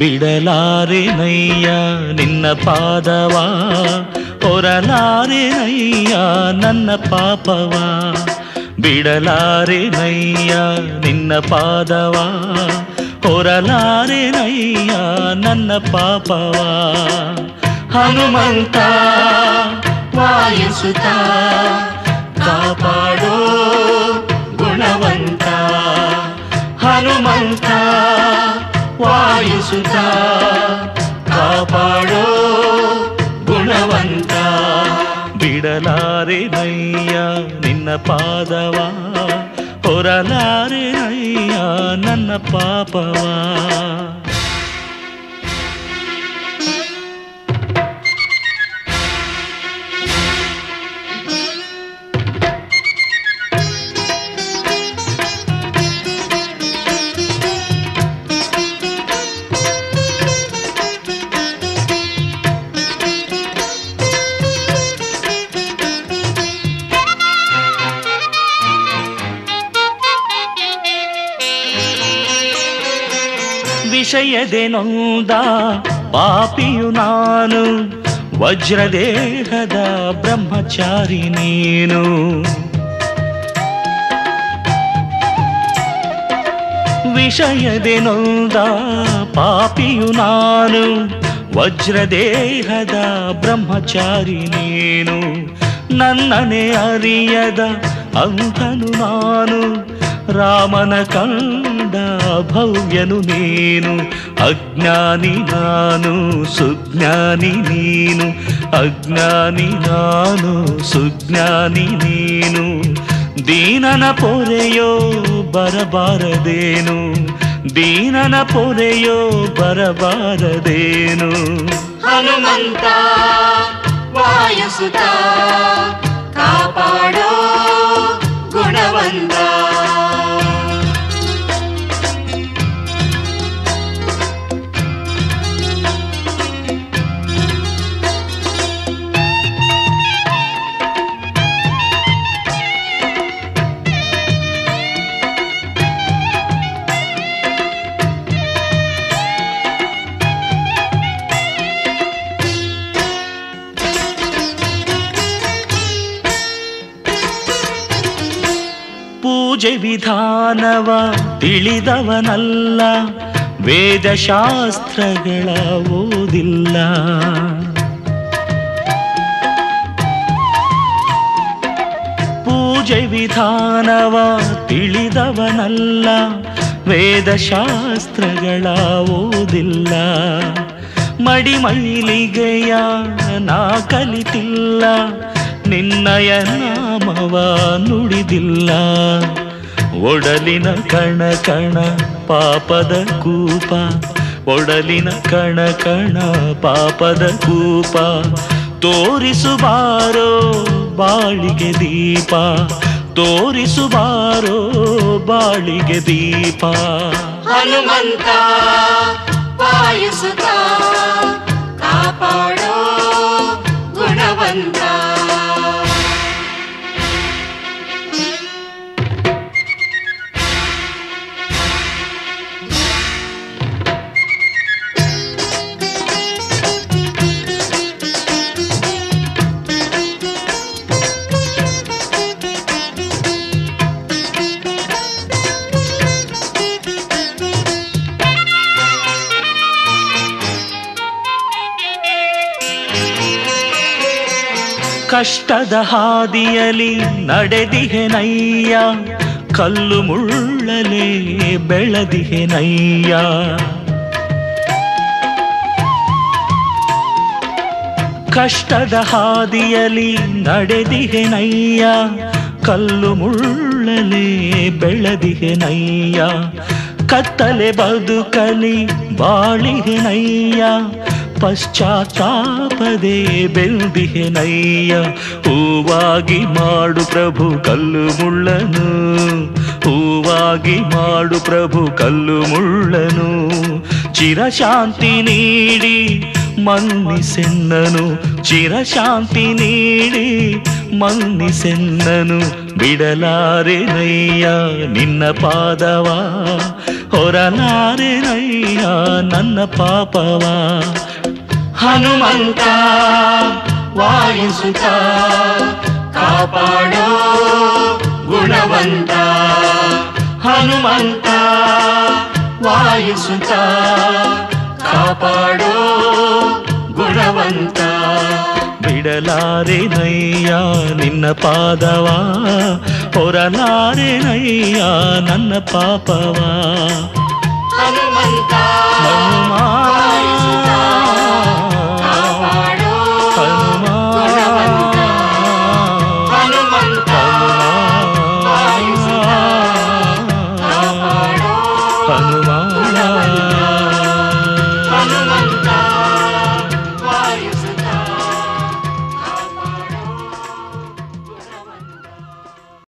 ಬಿಡಲಾರೆನಯ್ಯ ನಿನ್ನ ಪಾದವ ಹೊರಲಾರೆನಯ್ಯ ನನ್ನ ಪಾಪವ ಬಿಡಲಾರೆನಯ್ಯ ನಿನ್ನ ಪಾದವ ಹೊರಲಾರೆನಯ್ಯ ನನ್ನ ಪಾಪವ ಹನುಮಂತ ವಾಯುಸುತ ಕಾಪಾಡೋ ಗುಣವಂತ ಹನುಮಂತ ವಾಯುಸುತ ಕಾಪಾಡೋ ಗುಣವಂತ ಬಿಡಲಾರೆನಯ್ಯ ನಿನ್ನ ಪಾದವ ಹೊರಲಾರೆನಯ್ಯ ನನ್ನ ಪಾಪವ ವಿಷಯದೆ ನೊಂದ ಪಾಪಿಯು ನಾನು ವಜ್ರದೇಹದ ಬ್ರಹ್ಮಚಾರಿ ನೀನು ವಿಷಯದೆ ನೊಂದ ಪಾಪಿಯು ನಾನು ವಜ್ರದೇಹದ ಬ್ರಹ್ಮಚಾರಿ ನೀನು ನನ್ನನೆ ಅರಿಯದ ಅಂಕನು ನಾನು ರಾಮನ ಕಂಡ ಭವ್ಯನು ನೀನು ಅಜ್ಞಾನಿ ನಾನು ಸುಜ್ಞಾನಿ ನೀನು ಅಜ್ಞಾನಿ ನಾನು ಸುಜ್ಞಾನಿ ನೀನು ದೀನನ ಪೊರೆಯೋ ಬರಬಾರದೇನು ದೀನನ ಪೊರೆಯೋ ಬರಬಾರದೇನು ಹನುಮಂತ ವಾಯುಸುತ ಕಾಪಾಡೋ ಗುಣವಂತ ಪೂಜೆ ವಿಧಾನವ ತಿಳಿದವನಲ್ಲ ವೇದಶಾಸ್ತ್ರಗಳ ಓದಿಲ್ಲ ಪೂಜೆ ವಿಧಾನವ ತಿಳಿದವನಲ್ಲ ವೇದಶಾಸ್ತ್ರಗಳ ಓದಿಲ್ಲ ಮಡಿಮೈಲಿಗೆಯ ನಾ ಕಲಿತಿಲ್ಲ ನಿನ್ನಯ ನಾಮವ ನುಡಿದಿಲ್ಲ ಒಡಲಿನ ಕಣ ಕಣ ಪಾಪದ ಕೂಪ ಒಡಲಿನ ಕಣ ಕಣ ಪಾಪದ ಕೂಪ ತೋರಿಸುಬಾರೋ ಬಾಳಿಗೆ ದೀಪ ತೋರಿಸುಬಾರೋ ಬಾಳಿಗೆ ದೀಪ ಹನುಮಂತ ವಾಯುಸುತ ಕಾಪಾಡೋ ಗುಣವಂತ ಕಷ್ಟದ ಹಾದಿಯಲಿ ನಡೆದಿಹೆನಯ್ಯ ಕಲ್ಲು ಮುಳ್ಳಲೇ ಬೆಳೆದಿಹೆನಯ್ಯ ಕಷ್ಟದ ಹಾದಿಯಲಿ ನಡೆದಿಹೆನಯ್ಯ ಕಲ್ಲು ಮುಳ್ಳಲೇ ಬೆಳೆದಿಹೆನಯ್ಯ ಕತ್ತಲೆ ಬದುಕಲಿ ಬಾಳಿಹೆನಯ್ಯ ಪಶ್ಚಾತ್ತಾಪದೆ ಬೆಂದಿಹೆನಯ್ಯ ಹೂವಾಗಿ ಮಾಡು ಪ್ರಭು ಕಲ್ಲು ಮುಳ್ಳನು ಹೂವಾಗಿ ಮಾಡು ಪ್ರಭು ಕಲ್ಲು ಮುಳ್ಳನು ಚಿರಶಾಂತಿ ನೀಡಿ ಮನ್ನಿಸೆನ್ನನು ಚಿರಶಾಂತಿ ನೀಡಿ ಮನ್ನಿಸೆನ್ನನು ಬಿಡಲಾರೆನಯ್ಯ ನಿನ್ನ ಪಾದವ ಹೊರಲಾರೆನಯ್ಯ ನನ್ನ ಪಾಪವ ಹನುಮಂತ ವಾಯುಸುತ ಕಾಪಾಡೋ ಗುಣವಂತ ಹನುಮಂತ ವಾಯುಸುತ ಕಾಪಾಡೋ ಗುಣವಂತ ಬಿಡಲಾರೆನಯ್ಯ ನಿನ್ನ ಪಾದವ ಹೊರಲಾರೆನಯ್ಯ ನನ್ನ ಪಾಪವ ಹನುಮಂತ ಹನುಮ ವಾಯುಸುತ ಕಾಪಾಡೋ ಗುಣವಂತ ಹನುಮಂತ ವಾಯುಸುತ ಕಾಪಾಡೋ ಹನುಮ